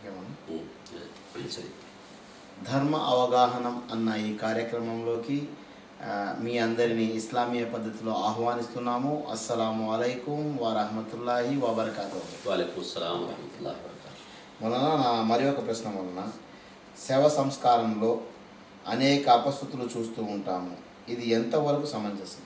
ఏమన్నా ఉమ్, సరే ధర్మ అవగాహనం అన్న ఈ కార్యక్రమంలోకి ఆ, మీ అందరినీ ఇస్లామీయ పద్ధతిలో ఆహ్వానిస్తున్నాము అస్సలాము అలైకుం వరహమతుల్లాహి వబర్కాతు వాలేకుమ్ అస్సలాం వరహమతుల్లాహి వబరకాతుహ్. వలన నా మరి ఒక ప్రశ్న వలన శవ సంస్కారంలో అనేక అపస్థుతులు చూస్తూ ఉంటాము ఇది ఎంతవరకు సమంజసం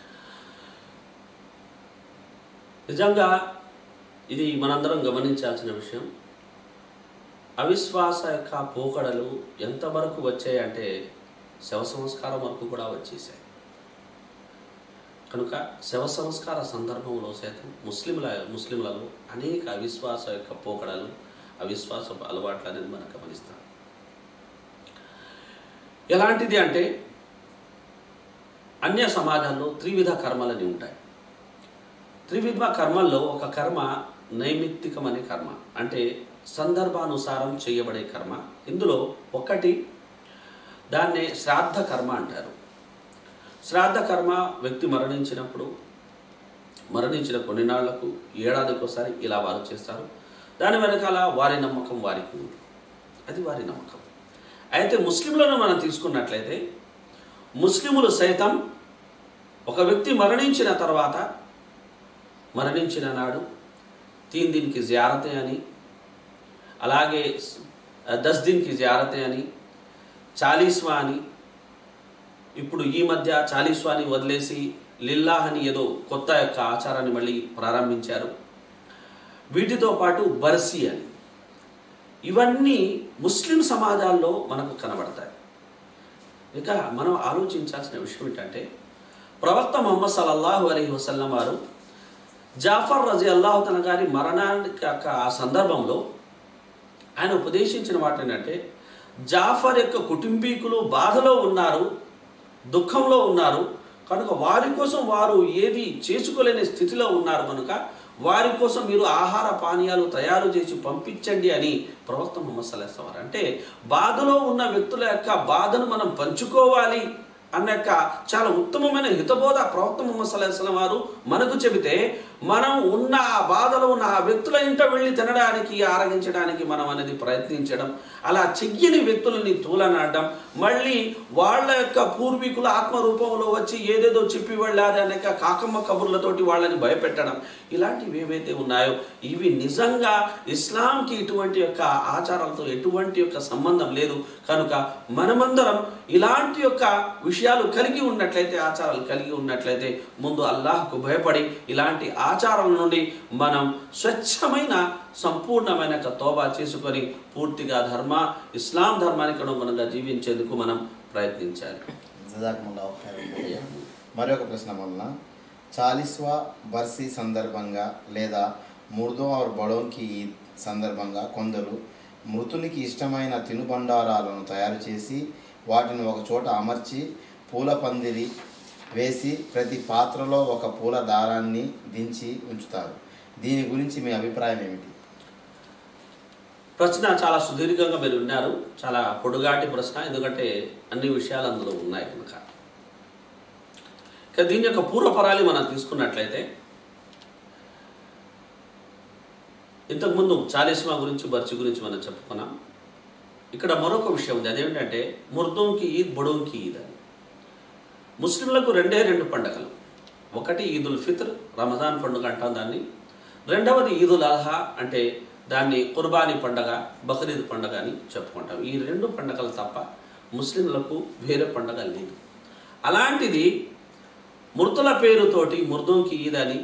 నిజంగా ఇది మనందరం గమనించాల్సిన విషయం అవిశ్వాస యొక్క పోకడలు ఎంతవరకు వచ్చాయి అంటే శవ సంస్కారం వరకు కూడా వచ్చేసాయి కనుక శవ సంస్కార సందర్భంలో సైతం ముస్లింల ముస్లింలలో అనేక అవిశ్వాస యొక్క పోకడలు అవిశ్వాస అలవాట్లు అనేది మనం గమనిస్తాం ఎలాంటిది అంటే అన్య సమాజాల్లో త్రివిధ కర్మలని ఉంటాయి త్రివిధ కర్మల్లో ఒక కర్మ నైమిత్తికం అనే కర్మ అంటే సందర్భానుసారం చేయబడే కర్మ ఇందులో ఒకటి దాన్నే శ్రాద్ధ కర్మ అంటారు శ్రాద్ధ కర్మ వ్యక్తి మరణించినప్పుడు మరణించిన కొన్ని నాళ్లకు ఏడాదికోసారి ఇలా వారు చేస్తారు దాని వెనకాల వారి నమ్మకం వారికి ఉంది అది వారి నమ్మకం అయితే ముస్లింలను మనం తీసుకున్నట్లయితే ముస్లిములు సైతం ఒక వ్యక్తి మరణించిన తర్వాత మరణించిన నాడు తీన్ దిన్కి జియారతే అని అలాగే దస్ దిన్కి జియారతే అని చాలీస్వా అని ఇప్పుడు ఈ మధ్య చాలీస్వా అని వదిలేసి లిల్లాహ్ అని ఏదో కొత్త యొక్క ఆచారాన్ని మళ్ళీ ప్రారంభించారు వీటితో పాటు బర్సీ అని ఇవన్నీ ముస్లిం సమాజాల్లో మనకు కనబడతాయి ఇక మనం ఆలోచించాల్సిన విషయం ఏంటంటే ప్రవక్త మొహమ్మద్ సల్లల్లాహు అలైహి వసల్లం వారు జాఫర్ రజీ అల్లాహు తన గారి మరణానికి యొక్క ఆ సందర్భంలో ఆయన ఉపదేశించిన మాట ఏంటంటే జాఫర్ యొక్క కుటుంబీకులు బాధలో ఉన్నారు దుఃఖంలో ఉన్నారు కనుక వారి కోసం వారు ఏది చేసుకోలేని స్థితిలో ఉన్నారు కనుక వారి కోసం మీరు ఆహార పానీయాలు తయారు చేసి పంపించండి అని ప్రవక్త ముహమ్మద్ సల్లాహం వారు అంటే బాధలో ఉన్న వ్యక్తుల యొక్క బాధను మనం పంచుకోవాలి అన్న యొక్క చాలా ఉత్తమమైన హితబోధ ప్రవక్త ముహమ్మద్ సల్లాహం వారు మనకు చెబితే మనం ఉన్న ఆ బాధలో ఉన్న ఆ వ్యక్తుల ఇంట వెళ్ళి తినడానికి ఆరగించడానికి మనం అనేది ప్రయత్నించడం అలా చెయ్యని వ్యక్తులని తూలనాడడం మళ్ళీ వాళ్ళ యొక్క పూర్వీకుల ఆత్మరూపంలో వచ్చి ఏదేదో చెప్పి వెళ్ళారు అనే యొక్క కాకమ్మ కబుర్లతోటి వాళ్ళని భయపెట్టడం ఇలాంటివి ఏవైతే ఉన్నాయో ఇవి నిజంగా ఇస్లాంకి ఇటువంటి యొక్క ఆచారాలతో ఎటువంటి యొక్క సంబంధం లేదు కనుక మనమందరం ఇలాంటి యొక్క విషయాలు కలిగి ఉన్నట్లయితే ఆచారాలు కలిగి ఉన్నట్లయితే ముందు అల్లాహ్కు భయపడి ఇలాంటి ఆచారాల నుండి మనం స్వచ్ఛమైన సంపూర్ణమైన యొక్క తోబా చేసుకొని పూర్తిగా ధర్మ ఇస్లాం ధర్మానికి అనుగుణంగా జీవించేందుకు మనం ప్రయత్నించాలి జజాకుముల్లాహు ఖైరన్ భయ్యా. మరొక ప్రశ్న వలన చాలీస్వా బర్సీ సందర్భంగా లేదా ముర్దో ఆర్ బడోన్కి ఈద్ సందర్భంగా కొందరు మృతునికి ఇష్టమైన తినుబండారాలను తయారు చేసి వాటిని ఒక చోట అమర్చి పూల పందిరి వేసి ప్రతి పాత్రలో ఒక పూల దారాన్ని దించి ఉంచుతారు దీని గురించి మీ అభిప్రాయం ఏమిటి ప్రశ్న చాలా సుదీర్ఘంగా మీరు విన్నారు చాలా పొడుగాటి ప్రశ్న ఎందుకంటే అన్ని విషయాలు అందులో ఉన్నాయి కనుక ఇక దీని యొక్క పూర్వపరాలి మనం తీసుకున్నట్లయితే ఇంతకుముందు చాలీస్మా గురించి బర్చి గురించి మనం చెప్పుకున్నాం ఇక్కడ మరొక విషయం ఉంది అదేంటంటే ముర్దోంకి ఈద్ బొడోంకి ఈద్ అని ముస్లింలకు రెండే రెండు పండగలు ఒకటి ఈదుల్ ఫిత్ర్ రమజాన్ పండుగ అంటాం దాన్ని రెండవది ఈదుల్ అల్హా అంటే దాన్ని కుర్బానీ పండగ బక్రీద్ పండగ అని చెప్పుకుంటాం ఈ రెండు పండగలు తప్ప ముస్లింలకు వేరే పండగ లేదు అలాంటిది మృతుల పేరుతోటి ముర్దోంకి ఈద్ అని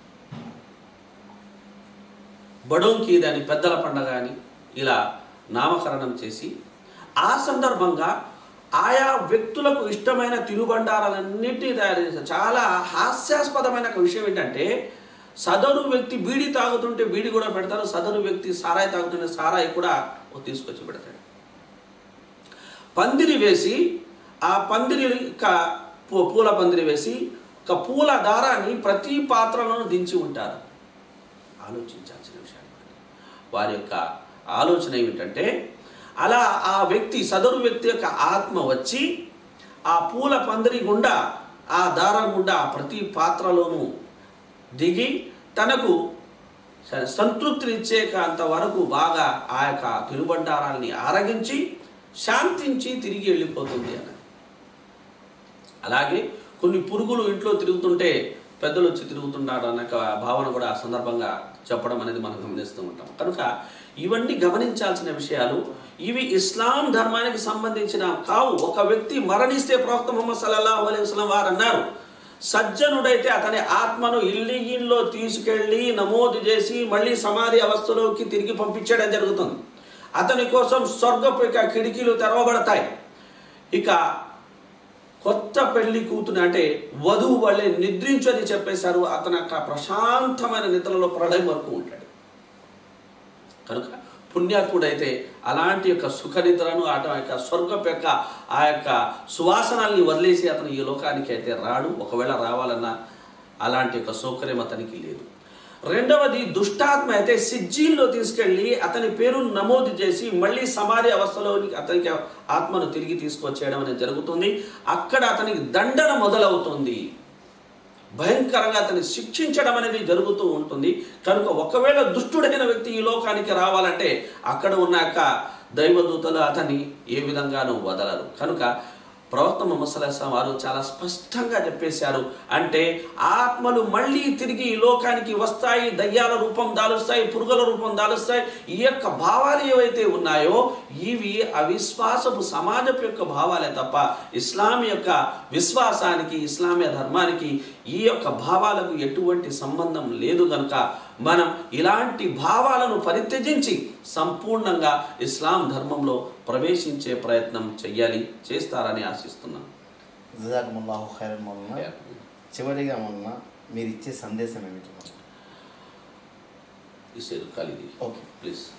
బడోంకి ఈద్ అని పెద్దల పండగ అని ఇలా నామకరణం చేసి ఆ సందర్భంగా ఆయా వ్యక్తులకు ఇష్టమైన తినుబండారాలన్నింటినీ తయారు చేశారు చాలా హాస్యాస్పదమైన ఒక విషయం ఏంటంటే సదరు వ్యక్తి బీడి తాగుతుంటే బీడి కూడా పెడతారు సదరు వ్యక్తి సారాయి తాగుతుంటే సారాయి కూడా తీసుకొచ్చి పెడతాడు పందిరి వేసి ఆ పందిరి యొక్క పూ- పూల పందిరి వేసి ఒక పూల దారాన్ని ప్రతి పాత్రలోనూ దించి ఉంటారు ఆలోచించాల్సిన విషయాలు వారి యొక్క ఆలోచన ఏమిటంటే అలా ఆ వ్యక్తి సదరు వ్యక్తి యొక్క ఆత్మ వచ్చి ఆ పూల పందిరి గుండా ఆ దారం గుండా ప్రతి పాత్రలోనూ దిగి తనకు సరే, సంతృప్తినిచ్చేంత వరకు బాగా ఆ యొక్క తినుబండారాల్ని ఆరగించి శాంతించి తిరిగి వెళ్ళిపోతుంది అని అలాగే కొన్ని పురుగులు ఇంట్లో తిరుగుతుంటే పెద్దలు వచ్చి తిరుగుతున్నాడు అన్న ఒక భావన కూడా ఆ సందర్భంగా చెప్పడం అనేది మనం గమనిస్తూ ఉంటాం కనుక ఇవన్నీ గమనించాల్సిన విషయాలు ఇవి ఇస్లాం ధర్మానికి సంబంధించిన కావు ఒక వ్యక్తి మరణిస్తే ప్రవక్త ముహమ్మద్ సల్లల్లాహు అలైహి వసల్లం వారు అన్నారు సజ్జనుడైతే అతని ఆత్మను ఇల్లిగిన్లో తీసుకెళ్ళి నమోదు చేసి మళ్ళీ సమాధి అవస్థలోకి తిరిగి పంపించడం జరుగుతుంది అతని కోసం స్వర్గపు ఇక కిటికీలు తెరవబడతాయి ఇక కొత్త పెళ్లి కూతురు అంటే వధువు వల్లే నిద్రించని చెప్పేశారు అతను యొక్క ప్రశాంతమైన నిద్రలో ప్రళయం వరకు ఉంటాడు కనుక పుణ్యాత్ముడైతే అలాంటి యొక్క సుఖ నిద్రను అటు యొక్క స్వర్గపు యొక్క ఆ యొక్క సువాసనల్ని వదిలేసి అతను ఈ లోకానికి అయితే రాడు ఒకవేళ రావాలన్నా అలాంటి యొక్క సౌకర్యం అతనికి లేదు రెండవది దుష్టాత్మ అయితే సిజ్జీల్లో తీసుకెళ్ళి అతని పేరును నమోదు చేసి మళ్ళీ సమాధి అవస్థలోని అతనికి ఆత్మను తిరిగి తీసుకొచ్చేయడం అనేది జరుగుతుంది అక్కడ అతనికి దండన మొదలవుతుంది భయంకరంగా అతన్ని శిక్షించడం అనేది జరుగుతూ ఉంటుంది కనుక ఒకవేళ దుష్టుడైన వ్యక్తి ఈ లోకానికి రావాలంటే అక్కడ ఉన్న యొక్క దైవదూతలు అతన్ని ఏ విధంగానూ వదలరు కనుక ప్రవక్త ముహమ్మద్ వారు చాలా స్పష్టంగా చెప్పేశారు అంటే ఆత్మలు మళ్ళీ తిరిగి ఈ లోకానికి వస్తాయి దయ్యాల రూపం దాలుస్తాయి పురుగుల రూపం దాలుస్తాయి ఈ యొక్క భావాలు ఏవైతే ఉన్నాయో ఇవి అవిశ్వాసపు సమాజపు యొక్క భావాలే తప్ప ఇస్లాం యొక్క విశ్వాసానికి ఇస్లామీయ ధర్మానికి ఈ యొక్క భావాలకు ఎటువంటి సంబంధం లేదు కనుక మనం ఇలాంటి భావాలను పరిత్యజించి సంపూర్ణంగా ఇస్లాం ధర్మంలో ప్రవేశించే ప్రయత్నం చెయ్యాలి చేస్తారని ఆశిస్తున్నాను జజాకుముల్లాహు ఖైరన్ మొన్న చివరిగా మొన్న మీరు ఇచ్చే సందేశం ఏమిటి ఇసేరు కలిది ఓకే ప్లీజ్